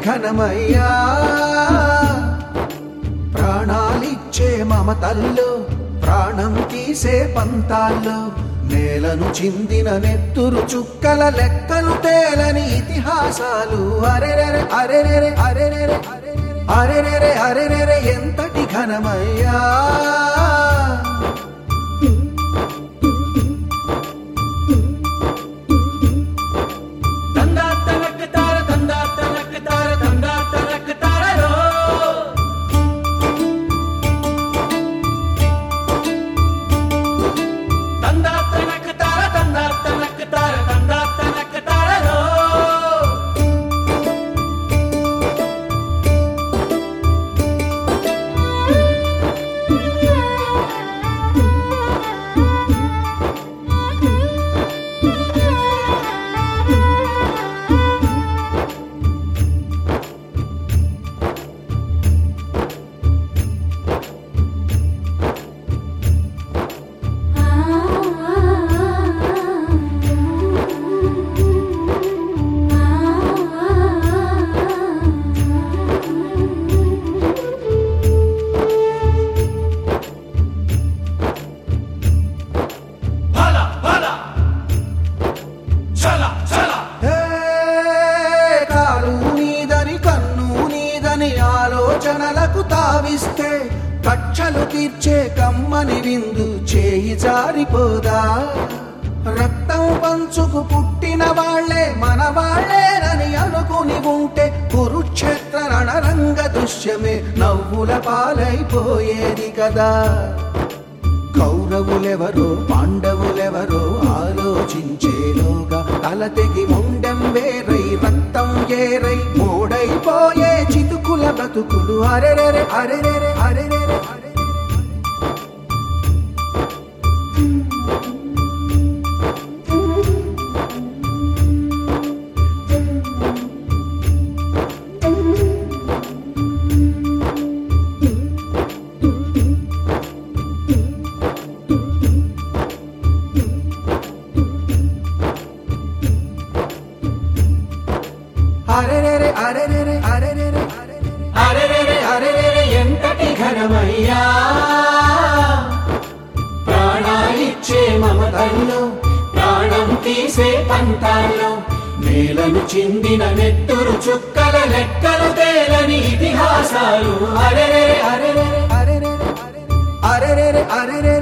ఘనమయ్యా ప్రాణాలిచ్చే మమతల్లో ప్రాణం తీసే పంతాల్లో నేలను చిందిన నెత్తురు చుక్కల లెక్కలు తేలని ఇతిహాసాలు అరెరెరె అరెరెరె అరెరెరె అరెరెరె అరెరెరె ఎంతటి ఘనమయ్యా తందా తనక్ తార తందా తనక్ తార తందా తనక్ తారరో తందా తనక్ తార తందా తనక్ తార తందా తనక్ తారరో భల భల చల చల హే, కాలు నీదని కన్ను నీదని ఆలోచనలకు తావిస్తే కక్షలు తీర్చే కమ్మని విందు చేయి జారిపోదా రక్తం పంచుకు పుట్టిన వాళ్లే మన వాళ్ళేనని అనుకుని ఉంటే కురుక్షేత్ర రణరంగ దృశ్యమే నవ్వుల పాలైపోయేది కదా కౌరవులెవరో పాండవులెవరో ఆలోచించేలోగా తల తెగి ముండెం వేరై రక్తం ఏరై మోడైపోయే చితుకుల బతుకులు అరెరెరె అరెరెరె అరెరెరె అరెరెరె. అరెరెరె అరెరెరె అరెరెరె అరెరెరె అరెరెరె ఎంతటి ఘనమయ్యా ప్రాణాలిచ్చే మమతల్లో ప్రాణం తీసే పంతాల్లో నేలను చిందిన నెత్తురు చుక్కల లెక్కలు తేలని ఇతిహాసాలు అరెరెరె అరెరెరె అరెరెరె అరెరెరె అరెరెరె